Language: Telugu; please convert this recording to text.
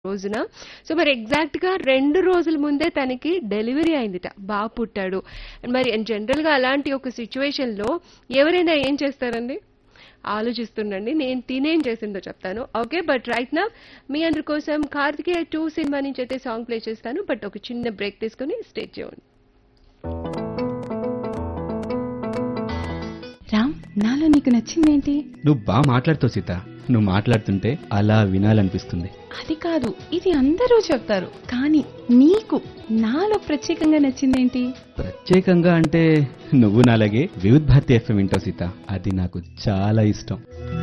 రోజున సో మరి ఎగ్జాక్ట్ గా రెండు రోజుల ముందే తనకి డెలివరీ అయిందిట బాబు పుట్టాడు మరి జనరల్ గా అలాంటి ఒక సిచ్యువేషన్ లో ఎవరైనా ఏం చేస్తారండి ఆలోచిస్తుండండి నేను తినేం చేసిందో చెప్తాను ఓకే బట్ రైట్ నా మీ అందరి కోసం కార్తికేయ టూ సినిమా నుంచి అయితే సాంగ్ ప్లే చేస్తాను బట్ ఒక చిన్న బ్రేక్ తీసుకుని స్టే చేయండి రామ్ నాలో నీకు నచ్చిందేంటి నువ్వు బాగా మాట్లాడుతావు సీత నువ్వు మాట్లాడుతుంటే అలా వినాలనిపిస్తుంది అది కాదు ఇది అందరూ చెప్తారు కానీ నీకు నాలో ప్రత్యేకంగా నచ్చిందేంటి ప్రత్యేకంగా అంటే నువ్వు నాలాగే వివిధ్ భారతి ఎఫ్ఎం వింటావు సీత అది నాకు చాలా ఇష్టం